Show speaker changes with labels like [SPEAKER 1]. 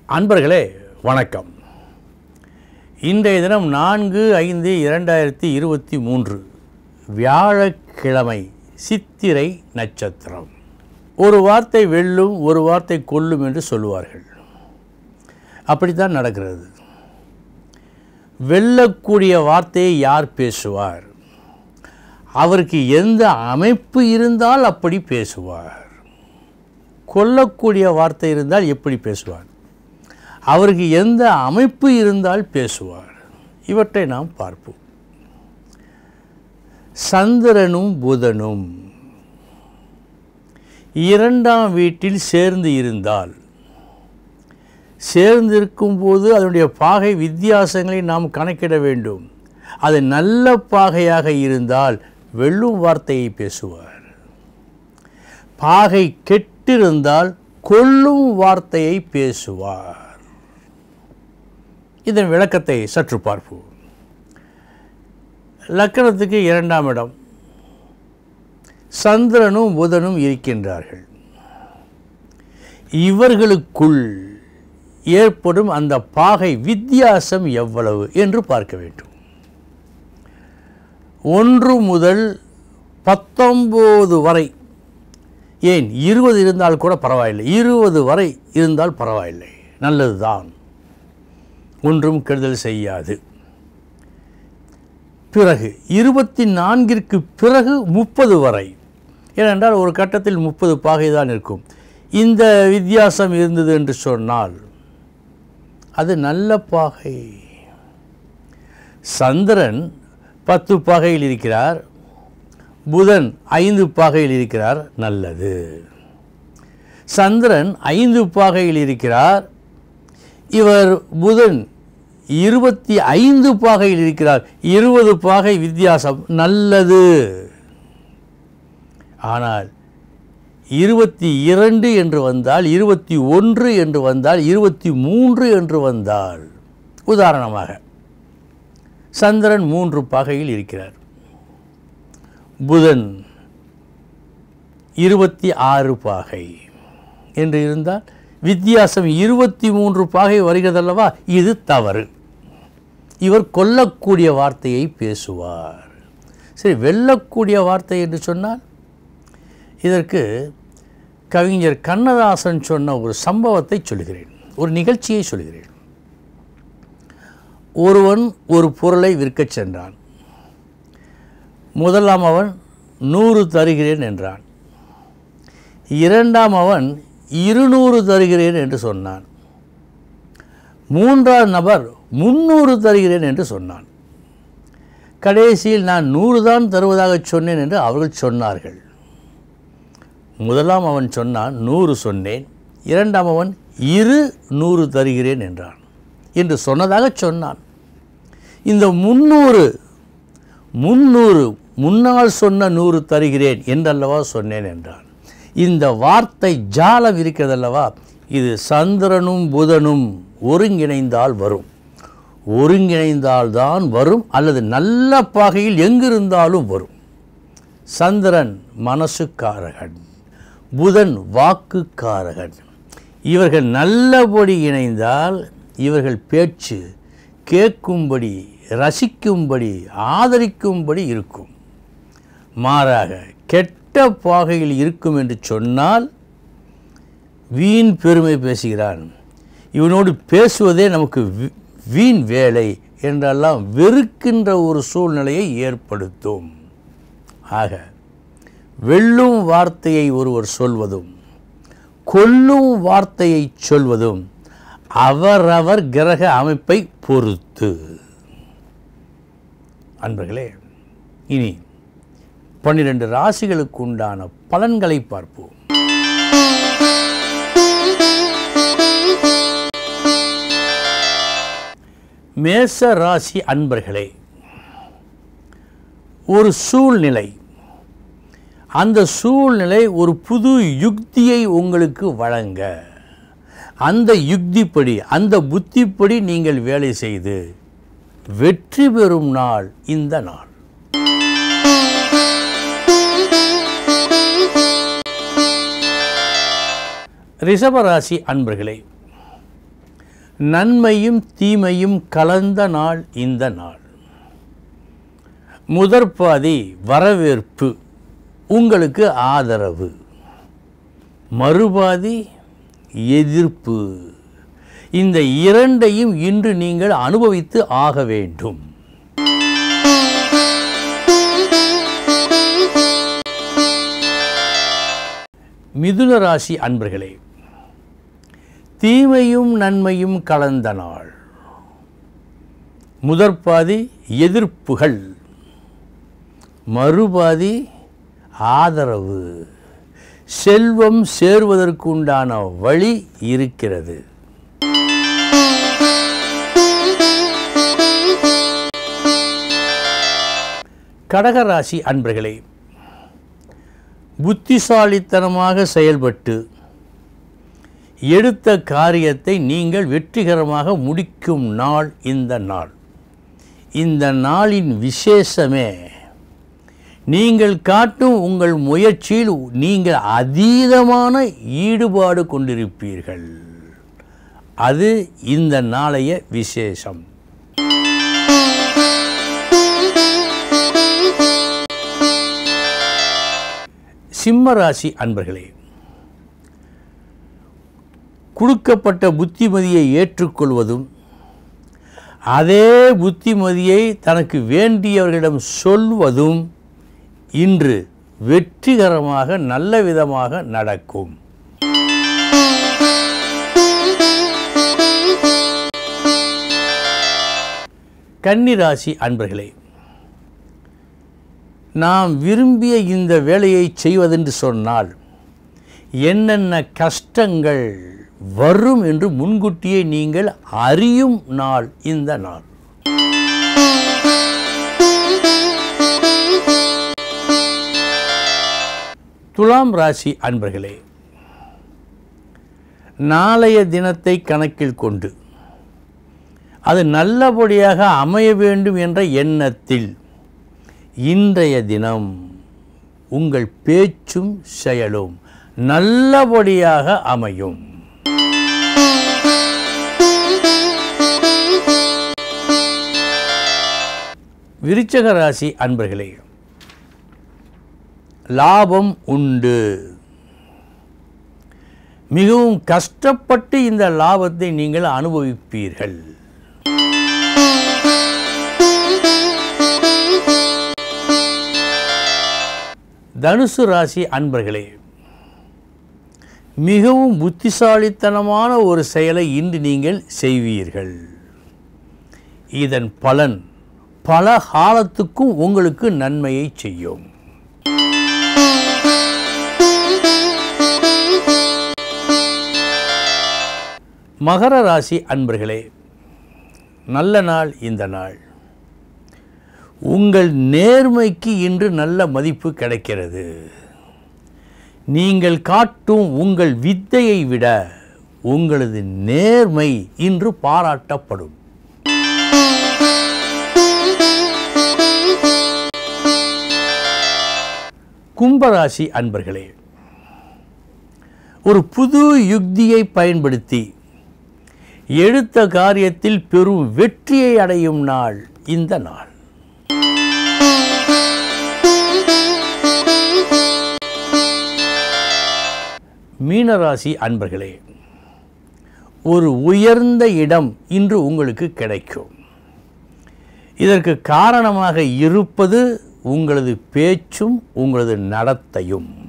[SPEAKER 1] அன்பர்களே வணக்கம் இன்றைய தினம் நான்கு ஐந்து இரண்டாயிரத்தி இருபத்தி மூன்று வியாழக்கிழமை சித்திரை நட்சத்திரம் ஒரு வார்த்தை வெல்லும் ஒரு வார்த்தை கொல்லும் என்று சொல்லுவார்கள் அப்படித்தான் நடக்கிறது வெல்லக்கூடிய வார்த்தையை யார் பேசுவார் அவருக்கு எந்த அமைப்பு இருந்தால் அப்படி பேசுவார் கொல்லக்கூடிய வார்த்தை இருந்தால் எப்படி பேசுவார் அவருக்கு எந்த அமைப்பு இருந்தால் பேசுவார் இவற்றை நாம் பார்ப்போம் சந்திரனும் புதனும் இரண்டாம் வீட்டில் சேர்ந்து இருந்தால் சேர்ந்திருக்கும் போது அதனுடைய பாகை வித்தியாசங்களை நாம் கணக்கிட வேண்டும் அது நல்ல பாகையாக இருந்தால் வெல்லும் வார்த்தையை பேசுவார் பாகை கெட்டிருந்தால் கொல்லும் வார்த்தையை பேசுவார் இதன் விளக்கத்தை சற்று பார்ப்போம் லக்கணத்துக்கு இரண்டாம் இடம் சந்திரனும் புதனும் இருக்கின்றார்கள் இவர்களுக்குள் ஏற்படும் அந்த பாகை வித்தியாசம் எவ்வளவு என்று பார்க்க வேண்டும் ஒன்று முதல் பத்தொம்போது வரை ஏன் இருபது இருந்தால் கூட பரவாயில்லை இருபது வரை இருந்தால் பரவாயில்லை நல்லதுதான் ஒன்றும் கெடுதல் செய்யாது பிறகு இருபத்தி நான்கிற்கு பிறகு முப்பது வரை ஏனென்றால் ஒரு கட்டத்தில் முப்பது பாகை தான் இருக்கும் இந்த வித்தியாசம் இருந்தது என்று சொன்னால் அது நல்ல பாகை சந்திரன் பத்து பாகையில் இருக்கிறார் புதன் ஐந்து பாகையில் இருக்கிறார் நல்லது சந்திரன் ஐந்து பாகையில் இருக்கிறார் இவர் புதன் இருபத்தி ஐந்து பாகையில் இருக்கிறார் இருபது பாகை வித்தியாசம் நல்லது ஆனால் இருபத்தி இரண்டு என்று வந்தால் இருபத்தி ஒன்று என்று வந்தால் இருபத்தி மூன்று என்று வந்தால் உதாரணமாக சந்திரன் மூன்று பாகையில் இருக்கிறார் புதன் இருபத்தி ஆறு பாகை என்று இருந்தால் வித்தியாசம் இருபத்தி மூன்று பாகை வருகிறதல்லவா இது தவறு இவர் கொல்லக்கூடிய வார்த்தையை பேசுவார் சரி வெல்லக்கூடிய வார்த்தை என்று சொன்னால் இதற்கு கவிஞர் கண்ணதாசன் சொன்ன ஒரு சம்பவத்தை சொல்கிறேன் ஒரு நிகழ்ச்சியை சொல்கிறேன் ஒருவன் ஒரு பொருளை விற்கச் சென்றான் முதலாம் அவன் நூறு தருகிறேன் என்றான் இரண்டாம் அவன் இருநூறு தருகிறேன் என்று சொன்னான் மூன்றாம் நபர் முன்னூறு தருகிறேன் என்று சொன்னான் கடைசியில் நான் நூறு தான் தருவதாக சொன்னேன் என்று அவர்கள் சொன்னார்கள் முதலாம் அவன் சொன்னான் நூறு சொன்னேன் இரண்டாம் அவன் இரு நூறு தருகிறேன் என்றான் என்று சொன்னதாக சொன்னான் இந்த முன்னூறு முன்னூறு முன்னால் சொன்ன நூறு தருகிறேன் என்றல்லவா சொன்னேன் என்றான் இந்த வார்த்தை ஜாலம் இருக்கிறதல்லவா இது சந்திரனும் புதனும் ஒருங்கிணைந்தால் வரும் ஒருங்கிணைந்தால்தான் வரும் அல்லது நல்ல பாகையில் எங்கிருந்தாலும் வரும் சந்திரன் மனசுக்காரகன் புதன் வாக்குக்காரகன் இவர்கள் நல்லபடி இணைந்தால் இவர்கள் பேச்சு கேட்கும்படி ரசிக்கும்படி ஆதரிக்கும்படி இருக்கும் மாறாக கெட்ட பாகையில் இருக்கும் என்று சொன்னால் வீண் பெருமை பேசுகிறான் இவனோடு பேசுவதே நமக்கு வி- வீண் வேலை என்றெல்லாம் வெறுக்கின்ற ஒரு சூழ்நிலையை ஏற்படுத்தும் ஆக வெல்லும் வார்த்தையை ஒருவர் சொல்வதும் கொல்லும் வார்த்தையை சொல்வதும் அவரவர் கிரக அமைப்பை பொறுத்து அன்பர்களே இனி பன்னிரண்டு ராசிகளுக்கு உண்டான பலன்களை பார்ப்போம் மேச ராசி அன்பர்களே ஒரு சூழ்நிலை அந்த சூழ்நிலை ஒரு புது யுக்தியை உங்களுக்கு வழங்க அந்த யுக்திப்படி அந்த புத்திப்படி நீங்கள் வேலை செய்து வெற்றி பெறும் நாள் இந்த நாள் ரிஷபராசி அன்பர்களே நன்மையும் தீமையும் கலந்த நாள் இந்த நாள் முதற்பாதி வரவேற்பு உங்களுக்கு ஆதரவு மறுபாதி எதிர்ப்பு இந்த இரண்டையும் இன்று நீங்கள் அனுபவித்து ஆக வேண்டும் மிதுன ராசி அன்பர்களே தீமையும் நன்மையும் கலந்த நாள் முதற்பாதி எதிர்ப்புகள் மறுபாதி ஆதரவு செல்வம் சேர்வதற்குண்டான வழி இருக்கிறது கடகராசி அன்பர்களே புத்திசாலித்தனமாக செயல்பட்டு எடுத்த காரியத்தை நீங்கள் வெற்றிகரமாக முடிக்கும் நாள் இந்த நாள் இந்த நாளின் விசேஷமே நீங்கள் காட்டும் உங்கள் முயற்சியில் நீங்கள் அதீதமான ஈடுபாடு கொண்டிருப்பீர்கள் அது இந்த நாளைய விசேஷம் சிம்ம ராசி அன்பர்களே கொடுக்கப்பட்ட புத்திமதியை ஏற்றுக்கொள்வதும் அதே புத்திமதியை தனக்கு வேண்டியவர்களிடம் சொல்வதும் இன்று வெற்றிகரமாக நல்ல விதமாக நடக்கும் கன்னிராசி அன்பர்களே நாம் விரும்பிய இந்த வேலையை செய்வதென்று சொன்னால் என்னென்ன கஷ்டங்கள் வரும் என்று முன்கூட்டியே நீங்கள் அறியும் நாள் இந்த நாள் துலாம் ராசி அன்பர்களே நாளைய தினத்தை கணக்கில் கொண்டு அது நல்லபடியாக அமைய வேண்டும் என்ற எண்ணத்தில் இன்றைய தினம் உங்கள் பேச்சும் செயலும் நல்லபடியாக அமையும் விருச்சக ராசி அன்பர்களே லாபம் உண்டு மிகவும் கஷ்டப்பட்டு இந்த லாபத்தை நீங்கள் அனுபவிப்பீர்கள் தனுசு ராசி அன்பர்களே மிகவும் புத்திசாலித்தனமான ஒரு செயலை இன்று நீங்கள் செய்வீர்கள் இதன் பலன் பல காலத்துக்கும் உங்களுக்கு நன்மையை செய்யும் மகர ராசி அன்பர்களே நல்ல நாள் இந்த நாள் உங்கள் நேர்மைக்கு இன்று நல்ல மதிப்பு கிடைக்கிறது நீங்கள் காட்டும் உங்கள் வித்தையை விட உங்களது நேர்மை இன்று பாராட்டப்படும் கும்பராசி அன்பர்களே ஒரு புது யுக்தியை பயன்படுத்தி எடுத்த காரியத்தில் பெரும் வெற்றியை அடையும் நாள் இந்த நாள் மீனராசி அன்பர்களே ஒரு உயர்ந்த இடம் இன்று உங்களுக்கு கிடைக்கும் இதற்கு காரணமாக இருப்பது உங்களது பேச்சும் உங்களது நடத்தையும்